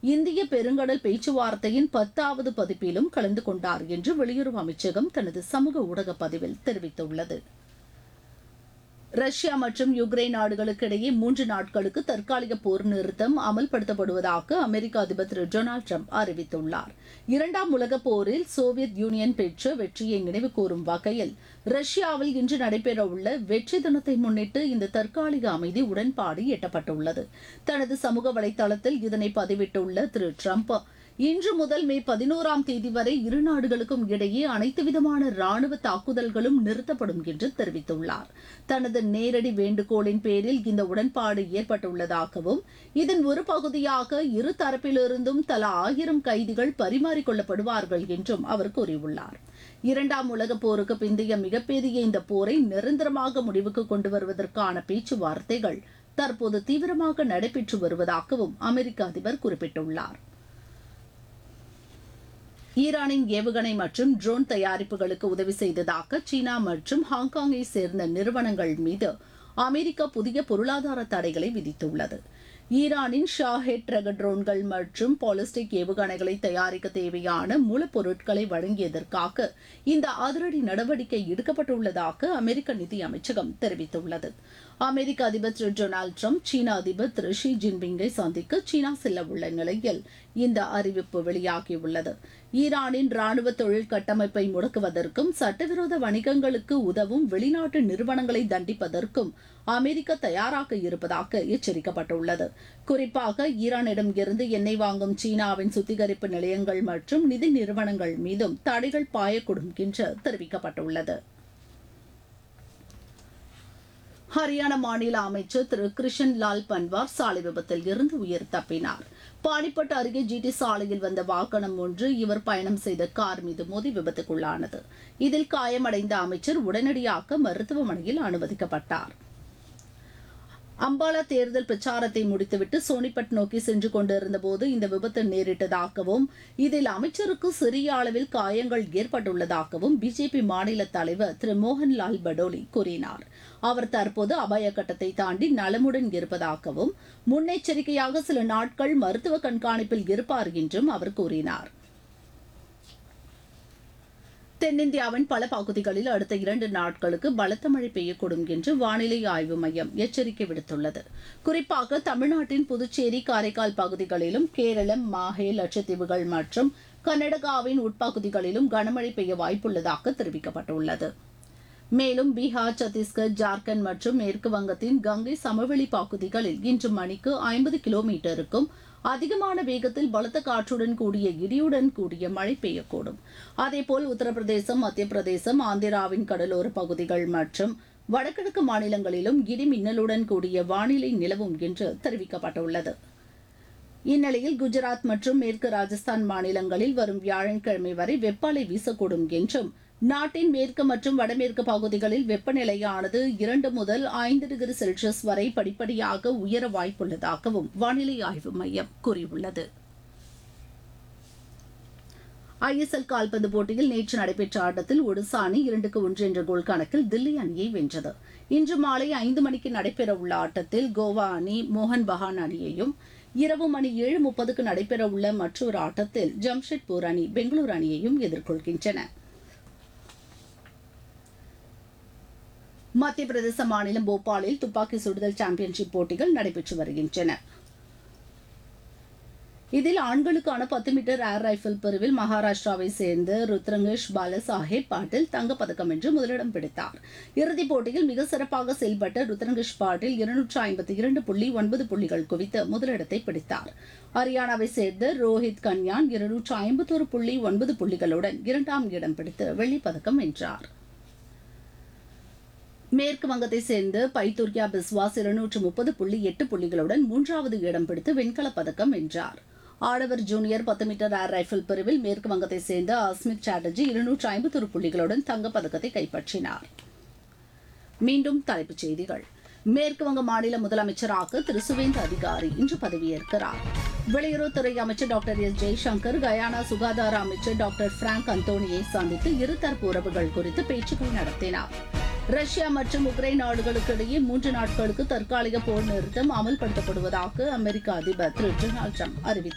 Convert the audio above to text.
இந்திய பெருங்கடல் பேச்சுவார்த்தையின் பத்தாவது பதிப்பிலும் கலந்து கொண்டார் என்று வெளியுறவு அமைச்சகம் தனது சமூக ஊடக பதிவில் தெரிவித்துள்ளது ரஷ்யா மற்றும் யுக்ரைன் நாடுகளுக்கு இடையே மூன்று நாட்களுக்கு தற்காலிக போர் நிறுத்தம் அமல்படுத்தப்படுவதாக அமெரிக்க அதிபர் திரு டொனால்டு ட்ரம்ப் அறிவித்துள்ளார் இரண்டாம் உலகப் போரில் சோவியத் யூனியன் பெற்ற வெற்றியை நினைவு கூறும் வகையில் ரஷ்யாவில் இன்று நடைபெறவுள்ள வெற்றி தினத்தை முன்னிட்டு இந்த தற்காலிக அமைதி உடன்பாடு எட்டப்பட்டுள்ளது தனது சமூக வலைதளத்தில் இதனை பதிவிட்டுள்ள திரு ட்ரம்ப் இன்று முதல் மே பதினோராம் தேதி வரை இரு நாடுகளுக்கும் இடையே அனைத்து விதமான ராணுவ தாக்குதல்களும் நிறுத்தப்படும் என்று தெரிவித்துள்ளார் தனது நேரடி வேண்டுகோளின் பேரில் இந்த உடன்பாடு ஏற்பட்டுள்ளதாகவும் இதன் ஒரு பகுதியாக இரு தரப்பிலிருந்தும் தலா ஆயிரம் கைதிகள் பரிமாறிக்கொள்ளப்படுவார்கள் என்றும் அவர் கூறியுள்ளார் இரண்டாம் உலகப் போருக்கு பிந்தைய மிகப்பெரிய இந்த போரை நிரந்தரமாக முடிவுக்கு கொண்டு வருவதற்கான பேச்சுவார்த்தைகள் தற்போது தீவிரமாக நடைபெற்று வருவதாகவும் அமெரிக்க அதிபர் குறிப்பிட்டுள்ளார் ஈரானின் ஏவுகணை மற்றும் ட்ரோன் தயாரிப்புகளுக்கு உதவி செய்ததாக சீனா மற்றும் ஹாங்காங்கை சேர்ந்த நிறுவனங்கள் மீது அமெரிக்கா புதிய பொருளாதார தடைகளை விதித்துள்ளது ஈரானின் ஷாஹெட் ரக ட்ரோன்கள் மற்றும் பாலிஸ்டிக் ஏவுகணைகளை தயாரிக்க தேவையான மூலப்பொருட்களை வழங்கியதற்காக இந்த அதிரடி நடவடிக்கை எடுக்கப்பட்டுள்ளதாக அமெரிக்க நிதி அமைச்சகம் தெரிவித்துள்ளது அமெரிக்க அதிபர் திரு டொனால்டு ட்ரம்ப் சீன அதிபர் திரு ஷி ஜின்பிங்கை சந்திக்க சீனா செல்ல உள்ள நிலையில் இந்த அறிவிப்பு வெளியாகியுள்ளது ஈரானின் ராணுவ தொழில் கட்டமைப்பை முடக்குவதற்கும் சட்டவிரோத வணிகங்களுக்கு உதவும் வெளிநாட்டு நிறுவனங்களை தண்டிப்பதற்கும் அமெரிக்கா தயாராக இருப்பதாக எச்சரிக்கப்பட்டுள்ளது குறிப்பாக ஈரானிடம் இருந்து எண்ணெய் வாங்கும் சீனாவின் சுத்திகரிப்பு நிலையங்கள் மற்றும் நிதி நிறுவனங்கள் மீதும் தடைகள் பாயக்கூடும் என்று தெரிவிக்கப்பட்டுள்ளது ஹரியானா மாநில அமைச்சர் திரு கிருஷன் லால் பன்வார் சாலை விபத்தில் இருந்து உயிர் தப்பினார் பாணிப்பட்டு அருகே ஜிடி சாலையில் வந்த வாகனம் ஒன்று இவர் பயணம் செய்த கார் மீது மோதி விபத்துக்குள்ளானது இதில் காயமடைந்த அமைச்சர் உடனடியாக மருத்துவமனையில் அனுமதிக்கப்பட்டார் அம்பாலா தேர்தல் பிரச்சாரத்தை முடித்துவிட்டு சோனிபட் நோக்கி சென்று கொண்டிருந்த போது இந்த விபத்து நேரிட்டதாகவும் இதில் அமைச்சருக்கு சிறிய அளவில் காயங்கள் ஏற்பட்டுள்ளதாகவும் பிஜேபி மாநில தலைவர் திரு மோகன்லால் படோலி கூறினார் அவர் தற்போது அபாய கட்டத்தை தாண்டி நலமுடன் இருப்பதாகவும் முன்னெச்சரிக்கையாக சில நாட்கள் மருத்துவ கண்காணிப்பில் இருப்பார் என்றும் அவர் கூறினார் தென்னிந்தியாவின் பல பகுதிகளில் அடுத்த இரண்டு நாட்களுக்கு பலத்த மழை பெய்யக்கூடும் என்று வானிலை ஆய்வு மையம் எச்சரிக்கை விடுத்துள்ளது குறிப்பாக தமிழ்நாட்டின் புதுச்சேரி காரைக்கால் பகுதிகளிலும் கேரளம் மாஹே லட்சத்தீவுகள் மற்றும் கர்நாடகாவின் உட்பகுதிகளிலும் கனமழை பெய்ய வாய்ப்புள்ளதாக தெரிவிக்கப்பட்டுள்ளது மேலும் பீகார் சத்தீஸ்கர் ஜார்க்கண்ட் மற்றும் மேற்கு வங்கத்தின் கங்கை சமவெளி பகுதிகளில் இன்று மணிக்கு ஐம்பது கிலோமீட்டருக்கும் அதிகமான வேகத்தில் பலத்த காற்றுடன் கூடிய இடியுடன் கூடிய மழை பெய்யக்கூடும் அதேபோல் உத்தரப்பிரதேசம் மத்திய பிரதேசம் ஆந்திராவின் கடலோர பகுதிகள் மற்றும் வடகிழக்கு மாநிலங்களிலும் இடி மின்னலுடன் கூடிய வானிலை நிலவும் என்று தெரிவிக்கப்பட்டுள்ளது இந்நிலையில் குஜராத் மற்றும் மேற்கு ராஜஸ்தான் மாநிலங்களில் வரும் வியாழக்கிழமை வரை வெப்பாலை வீசக்கூடும் என்றும் நாட்டின் மேற்கு மற்றும் வடமேற்கு பகுதிகளில் வெப்பநிலையானது இரண்டு முதல் ஐந்து டிகிரி செல்சியஸ் வரை படிப்படியாக உயர வாய்ப்புள்ளதாகவும் வானிலை ஆய்வு மையம் கூறியுள்ளது ஐஎஸ்எல் கால்பந்து போட்டியில் நேற்று நடைபெற்ற ஆட்டத்தில் ஒடிசா அணி இரண்டுக்கு ஒன்று என்ற கோல் கணக்கில் தில்லி அணியை வென்றது இன்று மாலை ஐந்து மணிக்கு நடைபெறவுள்ள ஆட்டத்தில் கோவா அணி மோகன் பகான் அணியையும் இரவு மணி ஏழு முப்பதுக்கு நடைபெறவுள்ள மற்றொரு ஆட்டத்தில் ஜம்ஷெட்பூர் அணி பெங்களூரு அணியையும் எதிர்கொள்கின்றன மத்திய பிரதேச மாநிலம் போபாலில் துப்பாக்கி சுடுதல் சாம்பியன்ஷிப் போட்டிகள் நடைபெற்று வருகின்றன இதில் ஆண்களுக்கான பத்து மீட்டர் ஏர் ரைஃபிள் பிரிவில் மகாராஷ்டிராவை சேர்ந்த ருத்ரங்கேஷ் பாலசாஹேப் பாட்டில் தங்கப்பதக்கம் வென்று முதலிடம் பிடித்தார் இறுதிப் போட்டியில் மிக சிறப்பாக செயல்பட்ட ருத்ரங்கேஷ் பாட்டில் இருநூற்று ஐம்பத்தி இரண்டு புள்ளி ஒன்பது புள்ளிகள் குவித்து முதலிடத்தை பிடித்தார் ஹரியானாவை சேர்ந்த ரோஹித் கன்யான் இருநூற்று ஐம்பத்தோரு புள்ளி ஒன்பது புள்ளிகளுடன் இரண்டாம் இடம் பிடித்து வெள்ளிப் பதக்கம் வென்றார் மேற்கு வங்கத்தை சேர்ந்த பைத்துர்கியா பிஸ்வாஸ் இருநூற்று முப்பது புள்ளி எட்டு புள்ளிகளுடன் மூன்றாவது இடம் பிடித்து வெண்கலப் பதக்கம் வென்றார் ஆடவர் ஜூனியர் பத்து மீட்டர் ஏர் ரைஃபிள் பிரிவில் மேற்கு வங்கத்தை சேர்ந்த அஸ்மித் சாட்டர்ஜி இருநூற்று ஐம்பத்தொரு புள்ளிகளுடன் தங்கப்பதக்கத்தை கைப்பற்றினார் மீண்டும் தலைப்புச் செய்திகள் மேற்கு வங்க மாநில முதலமைச்சராக திரு சுவேந்த அதிகாரி இன்று பதவியேற்கிறார் வெளியுறவுத்துறை அமைச்சர் டாக்டர் எஸ் ஜெய்சங்கர் கயானா சுகாதார அமைச்சர் டாக்டர் பிராங்க் அந்தோனியை சந்தித்து இருதரப்பு உறவுகள் குறித்து பேச்சுக்கள் நடத்தினார் ரஷ்யா மற்றும் உக்ரைன் நாடுகளுக்கு இடையே மூன்று நாட்களுக்கு தற்காலிக போர் நிறுத்தம் அமல்படுத்தப்படுவதாக அமெரிக்க அதிபர் திரு டொனால்டு ட்ரம்ப் அறிவித்தார்